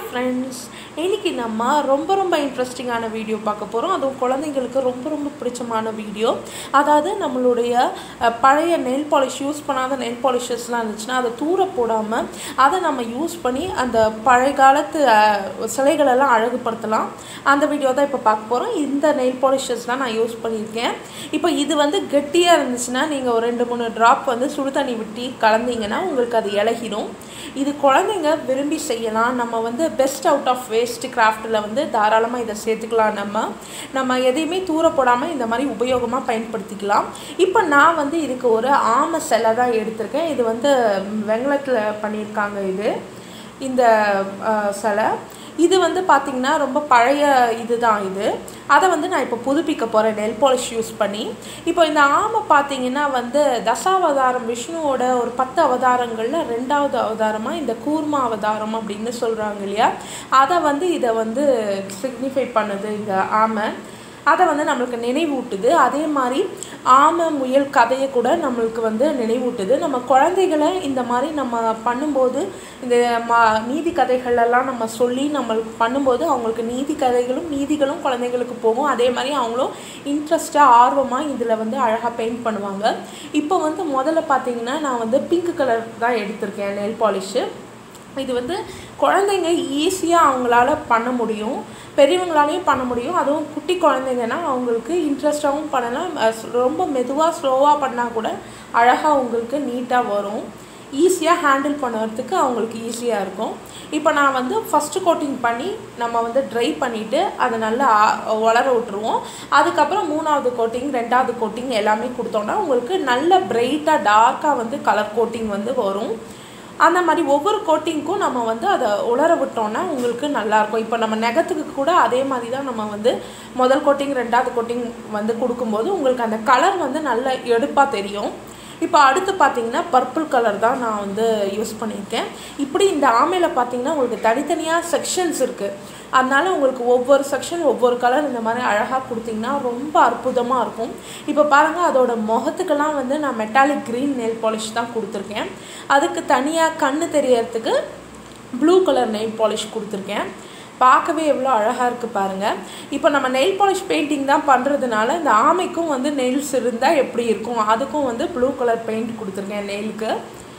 friends இன்னைக்கு நம்ம ரொம்ப ரொம்ப இன்ட்ரெஸ்டிங்கான வீடியோ பார்க்க போகிறோம் அதுவும் குழந்தைங்களுக்கு ரொம்ப ரொம்ப பிடிச்சமான வீடியோ அதாவது நம்மளுடைய அஹ், பழைய நெல் பாலிஷ் யூஸ் பண்ணாத நெல் பாலிஷஸ்லாம் இருந்துச்சுன்னா அதை தூர போடாமல் அதை நம்ம யூஸ் பண்ணி அந்த பழைய காலத்து அஹ், சிலைகளெல்லாம் அழகுபடுத்தலாம் அந்த வீடியோ தான் இப்போ பார்க்க போகிறோம் இந்த நெயில் பாலிஷஸ்லாம் நான் யூஸ் பண்ணியிருக்கேன் இப்போ இது வந்து கெட்டியாக இருந்துச்சுன்னா நீங்கள் ஒரு ரெண்டு மூணு ட்ராப் வந்து சுடு தண்ணி விட்டு கலந்தீங்கன்னா உங்களுக்கு அது இலகிடும் இது குழந்தைங்க விரும்பி செய்யலாம் நம்ம வந்து பெஸ்ட் அவுட் ஆஃப் வேஸ்ட் கிராஃப்டில் வந்து தாராளமாக இதை சேர்த்துக்கலாம் நம்ம நம்ம எதையுமே தூர போடாமல் இந்த மாதிரி உபயோகமாக பயன்படுத்திக்கலாம் இப்போ நான் வந்து இதுக்கு ஒரு ஆமை சிலை தான் எடுத்திருக்கேன் இது வந்து வெங்கலத்தில் பண்ணியிருக்காங்க இது இந்த அஹ், சிலை இது வந்து பார்த்திங்கன்னா ரொம்ப பழைய இதுதான் இது அதை வந்து நான் இப்போ புதுப்பிக்க போகிறேன் நெல் பாலிஷ் யூஸ் பண்ணி இப்போ இந்த ஆமை பார்த்தீங்கன்னா வந்து தசாவதாரம் விஷ்ணுவோட ஒரு பத்து அவதாரங்களில் ரெண்டாவது அவதாரமாக இந்த கூர்மா அவதாரம் அப்படின்னு சொல்கிறாங்க இல்லையா அதை வந்து இதை வந்து சிக்னிஃபை பண்ணுது இந்த ஆமை அதை வந்து நம்மளுக்கு நினைவூட்டுது அதே மாதிரி ஆமை முயல் கதையை கூட நம்மளுக்கு வந்து நினைவூட்டுது நம்ம குழந்தைகளை இந்த மாதிரி நம்ம பண்ணும்போது இந்த மா நீதி கதைகளெல்லாம் நம்ம சொல்லி நம்மளுக்கு பண்ணும்போது அவங்களுக்கு நீதி கதைகளும் நீதிகளும் குழந்தைங்களுக்கு போகும் அதே மாதிரி அவங்களும் இன்ட்ரெஸ்ட்டாக ஆர்வமாக இதில் வந்து அழகாக பெயிண்ட் பண்ணுவாங்க இப்போ வந்து முதல்ல பார்த்தீங்கன்னா நான் வந்து பிங்க் கலர் தான் எடுத்திருக்கேன் நெல் பாலிஷு இது வந்து குழந்தைங்க ஈஸியாக அவங்களால பண்ண முடியும் பெரியவங்களாலையும் பண்ண முடியும் அதுவும் குட்டி குழந்தைங்கன்னா அவங்களுக்கு இன்ட்ரெஸ்டாகவும் பண்ணலாம் அஹ் ரொம்ப மெதுவாக ஸ்லோவாக பண்ணால் கூட அழகாக உங்களுக்கு நீட்டாக வரும் ஈஸியாக ஹேண்டில் பண்ணுறதுக்கு அவங்களுக்கு ஈஸியாக இருக்கும் இப்போ நான் வந்து ஃபஸ்ட்டு கோட்டிங் பண்ணி நம்ம வந்து ட்ரை பண்ணிவிட்டு அதை நல்லா ஆ- வளர விட்டுருவோம் அதுக்கப்புறம் மூணாவது கோட்டிங் ரெண்டாவது கோட்டிங் எல்லாமே கொடுத்தோன்னா உங்களுக்கு நல்ல பிரைட்டாக டார்க்காக வந்து கலர் கோட்டிங் வந்து வரும் அந்த மாதிரி ஒவ்வொரு கோட்டிங்க்கும் நம்ம வந்து அதை உலர விட்டோம்னா உங்களுக்கு நல்லாயிருக்கும் இப்போ நம்ம நெகத்துக்கு கூட அதே மாதிரி தான் நம்ம வந்து முதல் கோட்டிங் ரெண்டாவது கோட்டிங் வந்து கொடுக்கும்போது உங்களுக்கு அந்த கலர் வந்து நல்ல எடுப்பாக தெரியும் இப்போ அடுத்து பார்த்தீங்கன்னா பர்பிள் கலர் தான் நான் வந்து யூஸ் பண்ணியிருக்கேன் இப்படி இந்த ஆமையில் பார்த்தீங்கன்னா உங்களுக்கு தனித்தனியாக செக்ஷன்ஸ் இருக்குது அதனால உங்களுக்கு ஒவ்வொரு செக்ஷன் ஒவ்வொரு கலர் இந்த மாதிரி அழகாக கொடுத்தீங்கன்னா ரொம்ப அற்புதமாக இருக்கும் இப்போ பாருங்கள் அதோட முகத்துக்கெல்லாம் வந்து நான் மெட்டாலிக் க்ரீன் நெயில் பாலிஷ் தான் கொடுத்துருக்கேன் அதுக்கு தனியாக கண்ணு தெரியறதுக்கு ப்ளூ கலர் நெயில் பாலிஷ் கொடுத்துருக்கேன் பார்க்கவே எவ்வளோ அழகாக இருக்குது பாருங்கள் இப்போ நம்ம நெயில் பாலிஷ் பெயிண்டிங் தான் பண்ணுறதுனால இந்த ஆமைக்கும் வந்து நெயில்ஸ் இருந்தால் எப்படி இருக்கும் அதுக்கும் வந்து ப்ளூ கலர் பெயிண்ட் கொடுத்துருக்கேன் நெயிலுக்கு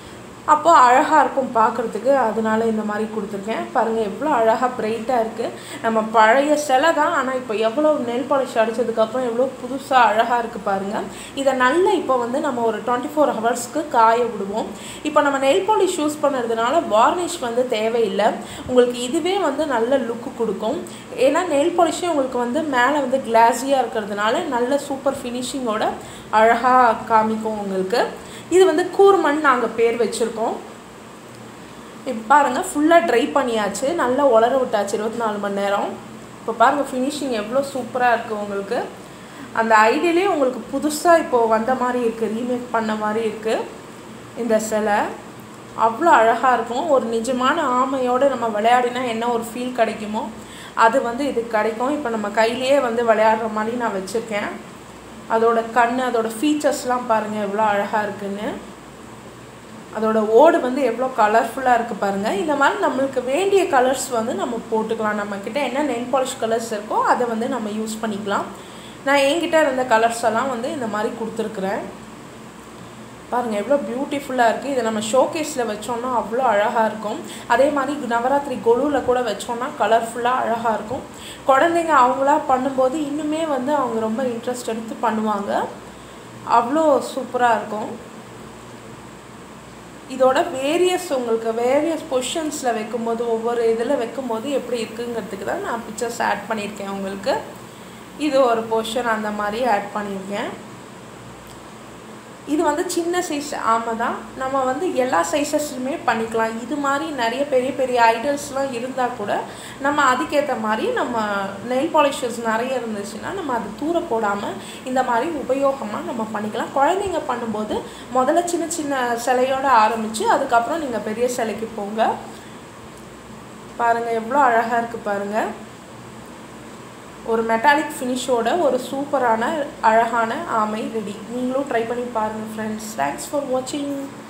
அப்போ அழகாக இருக்கும் பார்க்குறதுக்கு அதனால இந்த மாதிரி கொடுத்துருக்கேன் பாருங்கள் எவ்வளோ அழகாக பிரைட்டாக இருக்குது நம்ம பழைய சிலை தான் ஆனால் இப்போ எவ்வளோ நெல் பாலிஷ் அடித்ததுக்கப்புறம் எவ்வளோ புதுசாக அழகாக இருக்குது பாருங்கள் இதை நல்லா இப்போ வந்து நம்ம ஒரு டுவெண்ட்டி ஃபோர் ஹவர்ஸ்க்கு காய விடுவோம் இப்போ நம்ம நெல் பாலிஷ் யூஸ் பண்ணுறதுனால வார்னிஷ் வந்து தேவையில்லை உங்களுக்கு இதுவே வந்து நல்ல லுக்கு கொடுக்கும் ஏன்னா நெல் பாலிஷே உங்களுக்கு வந்து மேலே வந்து கிளாஸியாக இருக்கிறதுனால நல்ல சூப்பர் ஃபினிஷிங்கோட அழகாக காமிக்கும் உங்களுக்கு இது வந்து கூர்மன் நாங்கள் பேர் வச்சுருக்கோம் இப்போ பாருங்கள் ஃபுல்லாக ட்ரை பண்ணியாச்சு நல்லா உலர விட்டாச்சு இருபத்தி நாலு மணி நேரம் இப்போ பாருங்கள் ஃபினிஷிங் எவ்வளோ சூப்பராக இருக்குது உங்களுக்கு அந்த ஐடியிலே உங்களுக்கு புதுசாக இப்போது வந்த மாதிரி இருக்குது ரீமேக் பண்ண மாதிரி இருக்குது இந்த சிலை அவ்வளோ அழகாக இருக்கும் ஒரு நிஜமான ஆமையோடு நம்ம விளையாடினா என்ன ஒரு ஃபீல் கிடைக்குமோ அது வந்து இது கிடைக்கும் இப்போ நம்ம கையிலேயே வந்து விளையாடுற மாதிரி நான் வச்சுருக்கேன் அதோட கண் அதோட ஃபீச்சர்ஸ்லாம் பாருங்கள் எவ்வளோ அழகாக இருக்குன்னு அதோட ஓடு வந்து எவ்வளோ கலர்ஃபுல்லாக இருக்குது பாருங்கள் இந்த மாதிரி நம்மளுக்கு வேண்டிய கலர்ஸ் வந்து நம்ம போட்டுக்கலாம் நம்மக்கிட்ட என்ன நெல் பாலிஷ் கலர்ஸ் இருக்கோ அதை வந்து நம்ம யூஸ் பண்ணிக்கலாம் நான் என்கிட்ட இருந்த கலர்ஸ் எல்லாம் வந்து இந்த மாதிரி கொடுத்துருக்குறேன் பாருங்கள் எவ்வளோ பியூட்டிஃபுல்லாக இருக்குது இதை நம்ம ஷோகேஸில் வச்சோம்னா அவ்வளோ அழகாக இருக்கும் அதே மாதிரி நவராத்திரி கொலுவில் கூட வச்சோம்னா கலர்ஃபுல்லாக அழகாக இருக்கும் குழந்தைங்க அவங்களா பண்ணும்போது இன்னுமே வந்து அவங்க ரொம்ப இன்ட்ரெஸ்ட் எடுத்து பண்ணுவாங்க அவ்வளோ சூப்பராக இருக்கும் இதோட வேரியஸ் உங்களுக்கு வேரியஸ் பொசிஷன்ஸில் வைக்கும்போது ஒவ்வொரு இதில் வைக்கும்போது எப்படி இருக்குங்கிறதுக்கு தான் நான் பிக்சர்ஸ் ஆட் பண்ணியிருக்கேன் உங்களுக்கு இது ஒரு பொசிஷன் அந்த மாதிரி ஆட் பண்ணியிருக்கேன் இது வந்து சின்ன சைஸ் ஆமை தான் நம்ம வந்து எல்லா சைஸஸ்லையுமே பண்ணிக்கலாம் இது மாதிரி நிறைய பெரிய பெரிய ஐடல்ஸ்லாம் இருந்தால் கூட நம்ம அதுக்கேற்ற மாதிரி நம்ம நெயில் பாலிஷஸ் நிறைய இருந்துச்சுன்னா நம்ம அது தூர போடாமல் இந்த மாதிரி உபயோகமாக நம்ம பண்ணிக்கலாம் குழந்தைங்க பண்ணும்போது முதல்ல சின்ன சின்ன சிலையோடு ஆரம்பித்து அதுக்கப்புறம் நீங்கள் பெரிய சிலைக்கு போங்க பாருங்கள் எவ்வளோ அழகாக இருக்குது பாருங்கள் ஒரு மெட்டாலிக் ஃபினிஷோட ஒரு சூப்பரான அழகான ஆமை ரெடி நீங்களும் ட்ரை பண்ணி பாருங்கள் ஃப்ரெண்ட்ஸ் தேங்க்ஸ் ஃபார் வாட்சிங்